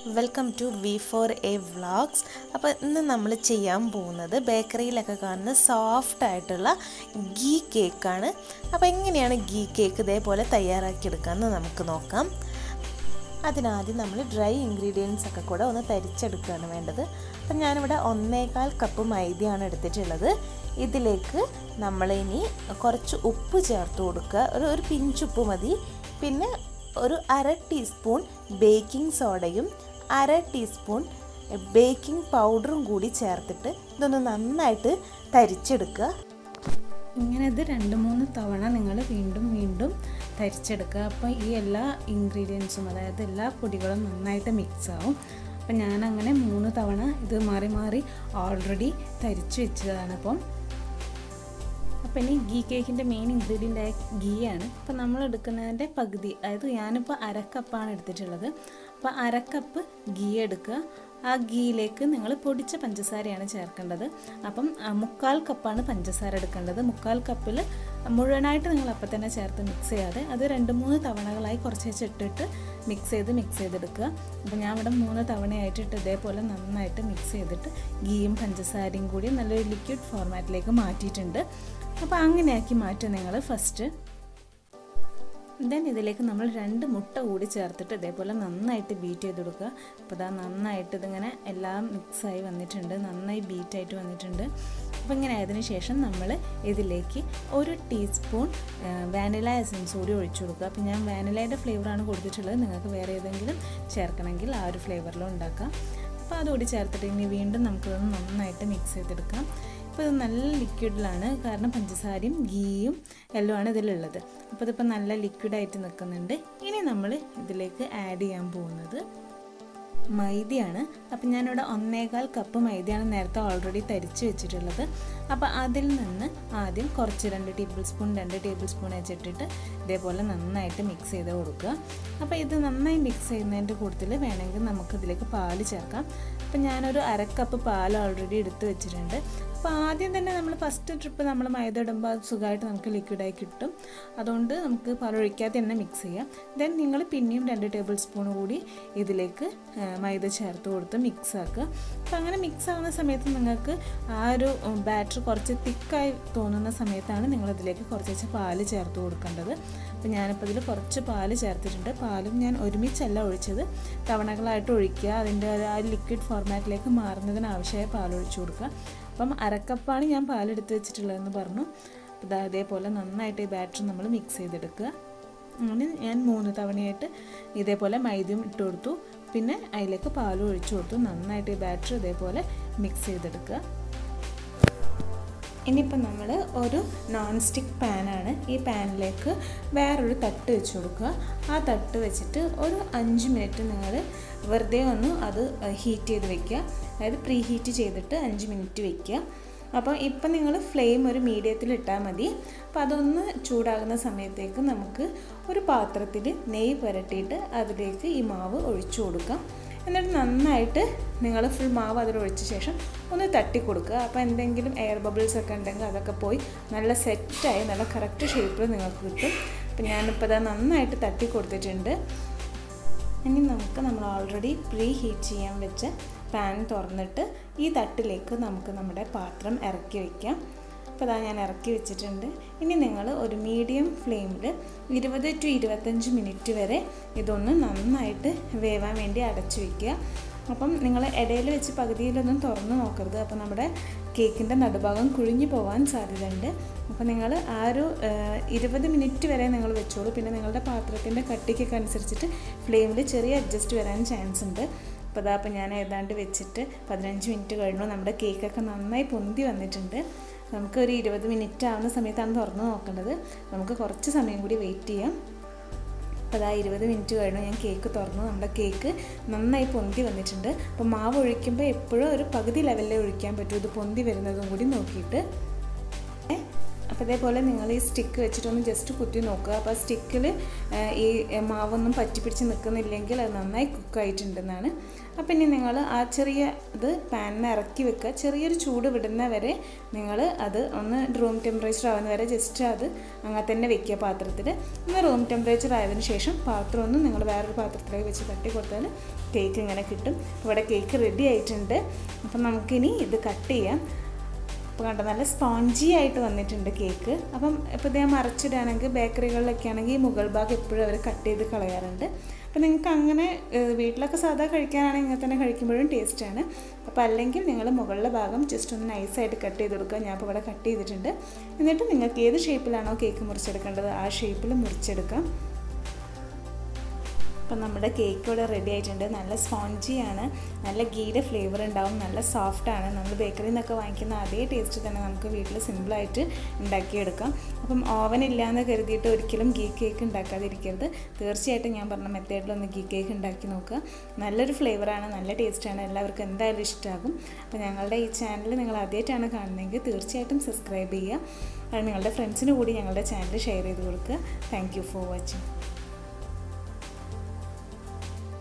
welcome to V four A vlogs അപ്പോൾ ഇന്ന് നമ്മൾ ചെയ്യാൻ പോകുന്നത് ബേക്കറിയിലൊക്കെ കാണുന്ന സോഫ്റ്റ് ആയിട്ടുള്ള ഗീ കേക്കാണ് അപ്പോൾ എങ്ങനെയാണ് ഗീ കേക്ക് ഇതേപോലെ തയ്യാറാക്കിയെടുക്കാമെന്ന് നമുക്ക് നോക്കാം അതിനാദ്യം നമ്മൾ ഡ്രൈ ഇൻഗ്രീഡിയൻസ് ഒക്കെ കൂടെ ഒന്ന് തരിച്ചെടുക്കുകയാണ് വേണ്ടത് അപ്പം ഞാനിവിടെ ഒന്നേകാൽ കപ്പ് മൈദയാണ് എടുത്തിട്ടുള്ളത് ഇതിലേക്ക് നമ്മളിനി കുറച്ച് ഉപ്പ് ചേർത്ത് കൊടുക്കുക ഒരു ഒരു പിഞ്ചുപ്പ് മതി പിന്നെ ഒരു അര ടീസ്പൂൺ ബേക്കിംഗ് സോഡയും അര ടീസ്പൂൺ ബേക്കിംഗ് പൗഡറും കൂടി ചേർത്തിട്ട് ഇതൊന്ന് നന്നായിട്ട് തരിച്ചെടുക്കുക ഇങ്ങനെ ഇത് രണ്ട് മൂന്ന് തവണ നിങ്ങൾ വീണ്ടും വീണ്ടും തരിച്ചെടുക്കുക അപ്പോൾ ഈ എല്ലാ ഇൻഗ്രീഡിയൻസും അതായത് എല്ലാ പൊടികളും നന്നായിട്ട് മിക്സ് ആവും അപ്പം ഞാനങ്ങനെ മൂന്ന് തവണ ഇത് മാറി മാറി ഓൾറെഡി തരിച്ച് വെച്ചതാണ് അപ്പം അപ്പം ഇനി ഗീ കേക്കിൻ്റെ മെയിൻ ഇൻഗ്രീഡിയൻ്റ് ആയ ഗീ ആണ് അപ്പം നമ്മൾ എടുക്കുന്നതിൻ്റെ പകുതി അതായത് ഞാനിപ്പോൾ അരക്കപ്പാണ് എടുത്തിട്ടുള്ളത് അപ്പോൾ അരക്കപ്പ് ഗീ എടുക്കുക ആ ഗീയിലേക്ക് നിങ്ങൾ പൊടിച്ച പഞ്ചസാരയാണ് ചേർക്കേണ്ടത് അപ്പം മുക്കാൽ കപ്പാണ് പഞ്ചസാര എടുക്കേണ്ടത് മുക്കാൽ കപ്പിൽ മുഴുവനായിട്ട് നിങ്ങൾ അപ്പം തന്നെ ചേർത്ത് മിക്സ് ചെയ്യാതെ അത് രണ്ട് മൂന്ന് തവണകളായി കുറച്ച് വെച്ചിട്ടിട്ട് മിക്സ് ചെയ്ത് മിക്സ് ചെയ്തെടുക്കുക അപ്പോൾ ഞാൻ ഇവിടെ മൂന്ന് തവണയായിട്ടിട്ട് ഇതേപോലെ നന്നായിട്ട് മിക്സ് ചെയ്തിട്ട് ഗീയും പഞ്ചസാരയും കൂടി നല്ലൊരു ലിക്വിഡ് ഫോർമാറ്റിലേക്ക് മാറ്റിയിട്ടുണ്ട് അപ്പോൾ അങ്ങനെയാക്കി മാറ്റുക നിങ്ങൾ ഫസ്റ്റ് ദെൻ ഇതിലേക്ക് നമ്മൾ രണ്ട് മുട്ട കൂടി ചേർത്തിട്ട് ഇതേപോലെ നന്നായിട്ട് ബീറ്റ് ചെയ്ത് കൊടുക്കുക അപ്പോൾ ഇതാ നന്നായിട്ട് ഇതിങ്ങനെ എല്ലാം മിക്സായി വന്നിട്ടുണ്ട് നന്നായി ബീറ്റായിട്ട് വന്നിട്ടുണ്ട് അപ്പോൾ ഇങ്ങനെ ആയതിനു ശേഷം നമ്മൾ ഇതിലേക്ക് ഒരു ടീസ്പൂൺ വാനില എസൻസ് കൂടി ഒഴിച്ചു കൊടുക്കുക അപ്പോൾ ഞാൻ വാനിലയുടെ ഫ്ലേവറാണ് കൊടുത്തിട്ടുള്ളത് നിങ്ങൾക്ക് വേറെ ഏതെങ്കിലും ചേർക്കണമെങ്കിൽ ആ ഒരു ഫ്ലേവറിലും ഉണ്ടാക്കാം അപ്പോൾ അതുകൂടി ചേർത്തിട്ട് ഇനി വീണ്ടും നമുക്കിതൊന്ന് നന്നായിട്ട് മിക്സ് ചെയ്തെടുക്കാം ഇപ്പോൾ ഇത് നല്ല ലിക്വിഡിലാണ് കാരണം പഞ്ചസാരയും ഗീയും എല്ലാം ആണ് ഇതിലുള്ളത് അപ്പോൾ ഇതിപ്പോൾ നല്ല ലിക്വിഡായിട്ട് നിൽക്കുന്നുണ്ട് ഇനി നമ്മൾ ഇതിലേക്ക് ആഡ് ചെയ്യാൻ പോകുന്നത് മൈദയാണ് അപ്പം ഞാനിവിടെ ഒന്നേകാൽ കപ്പ് മൈദയാണ് നേരത്തെ ഓൾറെഡി തരിച്ച് വെച്ചിട്ടുള്ളത് അപ്പോൾ അതിൽ നിന്ന് ആദ്യം കുറച്ച് രണ്ട് ടേബിൾ സ്പൂൺ രണ്ട് ടേബിൾ സ്പൂൺ വെച്ചിട്ടിട്ട് ഇതേപോലെ നന്നായിട്ട് മിക്സ് ചെയ്ത് കൊടുക്കുക അപ്പോൾ ഇത് നന്നായി മിക്സ് ചെയ്യുന്നതിൻ്റെ കൂട്ടത്തിൽ വേണമെങ്കിൽ നമുക്കിതിലേക്ക് പാല് ചേർക്കാം അപ്പം ഞാനൊരു അരക്കപ്പ് പാൽ ഓൾറെഡി എടുത്ത് വെച്ചിട്ടുണ്ട് അപ്പോൾ ആദ്യം തന്നെ നമ്മൾ ഫസ്റ്റ് ട്രിപ്പ് നമ്മൾ മൈദ ഇടുമ്പോൾ അത് സുഖമായിട്ട് നമുക്ക് ലിക്വിഡായി കിട്ടും അതുകൊണ്ട് നമുക്ക് പാലൊഴിക്കാതെ തന്നെ മിക്സ് ചെയ്യാം ദെൻ നിങ്ങൾ പിന്നെയും രണ്ട് ടേബിൾ സ്പൂൺ കൂടി ഇതിലേക്ക് മൈദ ചേർത്ത് കൊടുത്ത് മിക്സ് ആക്കുക അപ്പോൾ അങ്ങനെ മിക്സ് ആവുന്ന സമയത്ത് നിങ്ങൾക്ക് ആ ഒരു ബാറ്റർ കുറച്ച് തിക്കായി തോന്നുന്ന സമയത്താണ് നിങ്ങൾ ഇതിലേക്ക് കുറച്ച് പാല് ചേർത്ത് കൊടുക്കേണ്ടത് അപ്പോൾ ഞാനിപ്പോൾ ഇതിൽ കുറച്ച് പാല് ചേർത്തിട്ടുണ്ട് പാലും ഞാൻ ഒരുമിച്ചല്ല ഒഴിച്ചത് തവണകളായിട്ട് ഒഴിക്കുക അതിൻ്റെ ആ ലിക്വിഡ് ഫോർമാറ്റിലേക്ക് മാറുന്നതിന് ആവശ്യമായ പാൽ ഒഴിച്ചു കൊടുക്കുക അപ്പം അരക്കപ്പാണ് ഞാൻ പാലെടുത്ത് വെച്ചിട്ടുള്ളതെന്ന് പറഞ്ഞു അപ്പോൾ അതേപോലെ നന്നായിട്ട് ഈ ബാറ്റർ നമ്മൾ മിക്സ് ചെയ്തെടുക്കുക അങ്ങനെ ഞാൻ മൂന്ന് തവണയായിട്ട് ഇതേപോലെ മൈദയും ഇട്ട് കൊടുത്തു പിന്നെ അതിലേക്ക് പാലും ഒഴിച്ചു കൊടുത്തു നന്നായിട്ട് ഈ ബാറ്റർ ഇതേപോലെ മിക്സ് ചെയ്തെടുക്കുക ഇനിയിപ്പോൾ നമ്മൾ ഒരു നോൺ സ്റ്റിക്ക് പാനാണ് ഈ പാനിലേക്ക് വേറൊരു തട്ട് വെച്ച് കൊടുക്കുക ആ തട്ട് വെച്ചിട്ട് ഒരു അഞ്ച് മിനിറ്റ് നിങ്ങൾ വെറുതെ ഒന്ന് അത് ഹീറ്റ് ചെയ്ത് വെക്കുക അതായത് പ്രീ ഹീറ്റ് ചെയ്തിട്ട് അഞ്ച് മിനിറ്റ് വെക്കുക അപ്പോൾ ഇപ്പം നിങ്ങൾ ഫ്ലെയിം ഒരു മീഡിയത്തിൽ ഇട്ടാൽ മതി അപ്പോൾ അതൊന്ന് ചൂടാകുന്ന സമയത്തേക്ക് നമുക്ക് ഒരു പാത്രത്തിൽ നെയ്യ് പുരട്ടിയിട്ട് അതിലേക്ക് ഈ മാവ് ഒഴിച്ചു കൊടുക്കാം എന്നിട്ട് നന്നായിട്ട് നിങ്ങൾ ഫുൾ മാവ് അതിൽ ഒഴിച്ച ശേഷം ഒന്ന് തട്ടി കൊടുക്കുക അപ്പോൾ എന്തെങ്കിലും എയർ ബബിൾസ് ഒക്കെ ഉണ്ടെങ്കിൽ അതൊക്കെ പോയി നല്ല സെറ്റായി നല്ല കറക്റ്റ് ഷേപ്പിൽ നിങ്ങൾക്ക് കിട്ടും അപ്പോൾ ഞാനിപ്പോൾ അത് നന്നായിട്ട് തട്ടി കൊടുത്തിട്ടുണ്ട് ഇനി നമുക്ക് നമ്മൾ ഓൾറെഡി പ്രീ ഹീറ്റ് ചെയ്യാൻ വെച്ച പാൻ തുറന്നിട്ട് ഈ തട്ടിലേക്ക് നമുക്ക് നമ്മുടെ പാത്രം ഇറക്കി വയ്ക്കാം അപ്പോൾ അതാ ഞാൻ ഇറക്കി വെച്ചിട്ടുണ്ട് ഇനി നിങ്ങൾ ഒരു മീഡിയം ഫ്ലെയിമിൽ ഇരുപത് ടു ഇരുപത്തഞ്ച് മിനിറ്റ് വരെ ഇതൊന്ന് നന്നായിട്ട് വേവാൻ വേണ്ടി അടച്ചു വയ്ക്കുക അപ്പം നിങ്ങൾ ഇടയിൽ വെച്ച് പകുതിയിലൊന്നും തുറന്ന് നോക്കരുത് അപ്പോൾ നമ്മുടെ കേക്കിൻ്റെ നടുഭാഗം കുഴിഞ്ഞു പോകാൻ സാധ്യതയുണ്ട് അപ്പോൾ നിങ്ങൾ ആ ഒരു ഇരുപത് മിനിറ്റ് വരെ നിങ്ങൾ വെച്ചോളൂ പിന്നെ നിങ്ങളുടെ പാത്രത്തിൻ്റെ കട്ടിക്കൊക്കെ അനുസരിച്ചിട്ട് ഫ്ലെയിമിൽ ചെറിയ അഡ്ജസ്റ്റ് വരാൻ ചാൻസ് ഉണ്ട് അപ്പോൾ അതാ അപ്പോൾ ഞാൻ ഏതാണ്ട് വെച്ചിട്ട് പതിനഞ്ച് മിനിറ്റ് കഴിഞ്ഞു നമ്മുടെ കേക്കൊക്കെ നന്നായി പൊന്തി വന്നിട്ടുണ്ട് നമുക്ക് ഒരു ഇരുപത് മിനിറ്റ് ആവുന്ന സമയത്താണ് തുറന്ന് നോക്കേണ്ടത് നമുക്ക് കുറച്ച് സമയം കൂടി വെയിറ്റ് ചെയ്യാം അപ്പോൾ അതാ ഇരുപത് മിനിറ്റ് കഴിഞ്ഞു ഞാൻ കേക്ക് തുറന്നു നമ്മുടെ കേക്ക് നന്നായി പൊന്തി വന്നിട്ടുണ്ട് അപ്പോൾ മാവ് ഒഴിക്കുമ്പോൾ എപ്പോഴും ഒരു പകുതി ലെവലിലേ ഒഴിക്കാൻ പറ്റൂ ഇത് പൊന്തി വരുന്നതും കൂടി നോക്കിയിട്ട് അപ്പോൾ ഇതേപോലെ നിങ്ങൾ ഈ സ്റ്റിക്ക് വെച്ചിട്ടൊന്ന് ജസ്റ്റ് കുത്തി നോക്കുക അപ്പോൾ സ്റ്റിക്കിൽ ഈ മാവൊന്നും പറ്റി പിടിച്ച് നിൽക്കുന്നില്ലെങ്കിൽ അത് നന്നായി കുക്കായിട്ടുണ്ടെന്നാണ് അപ്പോൾ ഇനി നിങ്ങൾ ആ ചെറിയ ഇത് പാനിന് ഇറക്കി വെക്കുക ചെറിയൊരു ചൂട് വിടുന്ന വരെ നിങ്ങൾ അത് ഒന്ന് റൂം ടെമ്പറേച്ചർ ആവുന്ന വരെ ജസ്റ്റ് അത് അങ്ങനെ തന്നെ വെക്കുക പാത്രത്തിൽ ഒന്ന് റൂം ടെമ്പറേച്ചർ ആയതിനു ശേഷം പാത്രം ഒന്ന് നിങ്ങൾ വേറൊരു പാത്രത്തിലേക്ക് വെച്ച് തട്ടി കൊടുത്താൽ കേക്ക് ഇങ്ങനെ കിട്ടും ഇവിടെ കേക്ക് റെഡി ആയിട്ടുണ്ട് അപ്പം നമുക്കിനി ഇത് കട്ട് ചെയ്യാം അപ്പോൾ കണ്ടോ നല്ല സ്പോഞ്ചി ആയിട്ട് വന്നിട്ടുണ്ട് കേക്ക് അപ്പം ഇപ്പോൾ ഇത് ഞാൻ മറച്ചിടുകയാണെങ്കിൽ ബേക്കറികളിലൊക്കെ ആണെങ്കിൽ ഈ മുകൾ ഭാഗം എപ്പോഴും അവർ കട്ട് ചെയ്ത് കളയാറുണ്ട് അപ്പോൾ നിങ്ങൾക്ക് അങ്ങനെ വീട്ടിലൊക്കെ സാധാ കഴിക്കാനാണെങ്കിൽ ഇങ്ങനെ തന്നെ കഴിക്കുമ്പോഴും ടേസ്റ്റാണ് അപ്പോൾ അല്ലെങ്കിൽ നിങ്ങൾ മുകളിലെ ഭാഗം ജസ്റ്റ് ഒന്ന് നൈസായിട്ട് കട്ട് ചെയ്ത് കൊടുക്കുക ഞാൻ ഇപ്പോൾ ഇവിടെ കട്ട് ചെയ്തിട്ടുണ്ട് എന്നിട്ട് നിങ്ങൾക്ക് ഏത് ഷേപ്പിലാണോ കേക്ക് മുറിച്ചെടുക്കേണ്ടത് ആ ഷേപ്പിൽ മുറിച്ചെടുക്കാം അപ്പം നമ്മുടെ കേക്ക് ഇവിടെ റെഡി ആയിട്ടുണ്ട് നല്ല സ്പോഞ്ചിയാണ് നല്ല ഗീയുടെ ഫ്ലേവർ ഉണ്ടാവും നല്ല സോഫ്റ്റാണ് നമ്മൾ ബേക്കറിയിൽ നിന്നൊക്കെ വാങ്ങിക്കുന്ന അതേ ടേസ്റ്റ് തന്നെ നമുക്ക് വീട്ടിൽ സിമ്പിളായിട്ട് ഉണ്ടാക്കിയെടുക്കാം അപ്പം ഓവൻ ഇല്ലയെന്ന് കരുതിയിട്ട് ഒരിക്കലും ഗീ കേക്ക് ഉണ്ടാക്കാതിരിക്കരുത് തീർച്ചയായിട്ടും ഞാൻ പറഞ്ഞ മെത്തേഡിലൊന്ന് ഗീ കേക്ക് ഉണ്ടാക്കി നോക്കുക നല്ലൊരു ഫ്ലേവറാണ് നല്ല ടേസ്റ്റാണ് എല്ലാവർക്കും എന്തായാലും ഇഷ്ടമാകും അപ്പോൾ ഞങ്ങളുടെ ഈ ചാനൽ നിങ്ങൾ ആദ്യമായിട്ടാണ് കാണുന്നതെങ്കിൽ തീർച്ചയായിട്ടും സബ്സ്ക്രൈബ് ചെയ്യുക നിങ്ങളുടെ ഫ്രണ്ട്സിന് കൂടി ഞങ്ങളുടെ ചാനൽ ഷെയർ ചെയ്ത് കൊടുക്കുക താങ്ക് ഫോർ വാച്ചിങ്